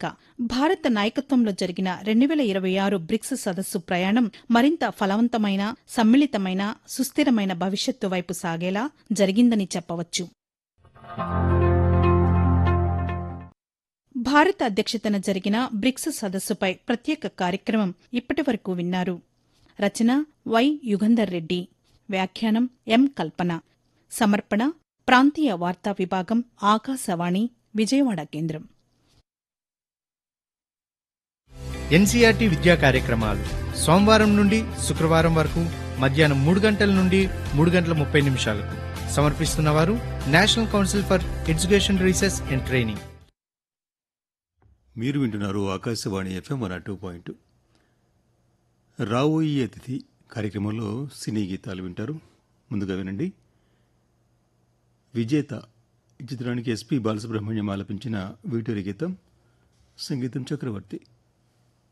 ప్రణాళిక భారత నాయకత్వంలో జరిగిన రెండు వేల ఇరవై ఆరు బ్రిక్స్ సదస్సు ప్రయాణం మరింత ఫలవంతమైన సమ్మిళితమైన సుస్థిరమైన భవిష్యత్తు వైపు సాగేలా జరిగిందని చెప్పవచ్చు భారత అధ్యక్షతన జరిగిన బ్రిక్స్ సదస్సుపై ప్రత్యేక కార్యక్రమం ఇప్పటివరకు విన్నారు రచన వై యుగంధర్ రెడ్డి వ్యాఖ్యానం ఎం కల్పన సమర్పణ ప్రాంతీయ వార్తా విభాగం ఆకాశవాణి విజయవాడ కేంద్రం ఎన్సీఆర్టీ విద్యా కార్యక్రమాలు సోమవారం నుండి శుక్రవారం వరకు మధ్యాహ్నం మూడు గంటల నుండి మూడు గంటల ముప్పై నిమిషాలకు సమర్పిస్తున్నవారు national council for education research and training మీరు వింటున్నారు Akashvani FM one two point రావోయి అతిథి కార్యక్రమంలో సినీ గీతాలు వింటారు ముందుగా వినండి విజేత ఈ చిత్రానికి ఎస్పి బాలసుబ్రహ్మణ్యం ఆలపించిన వీటూరి గీతం సంగీతం చక్రవర్తి